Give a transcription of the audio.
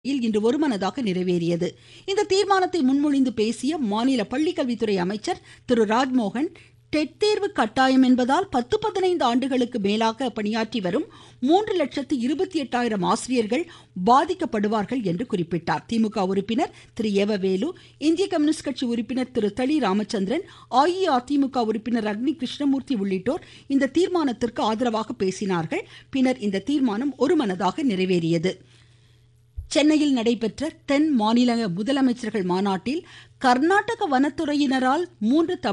இன்று ஒருமனதாக நிறைவேறியது இந்த தீர்மானத்தை முன்மொழிந்து பேசிய மாநில பள்ளிக்கல்வித்துறை அமைச்சர் திரு ராஜ்மோகன் டெட் தேர்வு கட்டாயம் என்பதால் பத்து பதினைந்து ஆண்டுகளுக்கு மேலாக பணியாற்றி வரும் மூன்று லட்சத்து இருபத்தி எட்டாயிரம் ஆசிரியர்கள் பாதிக்கப்படுவார்கள் என்று குறிப்பிட்டார் திமுக உறுப்பினர் திரு ஏவவேலு இந்திய கம்யூனிஸ்ட் கட்சி உறுப்பினர் திரு தளி ராமச்சந்திரன் அஇஅதிமுக உறுப்பினர் அக்னி கிருஷ்ணமூர்த்தி உள்ளிட்டோர் இந்த தீர்மானத்திற்கு ஆதரவாக பேசினார்கள் பின்னர் இந்த தீர்மானம் ஒருமனதாக நிறைவேறியது சென்னையில் நடைபெற்ற தென் மாநில முதலமைச்சர்கள் மாநாட்டில் கர்நாடக வனத்துறையினரால் மூன்று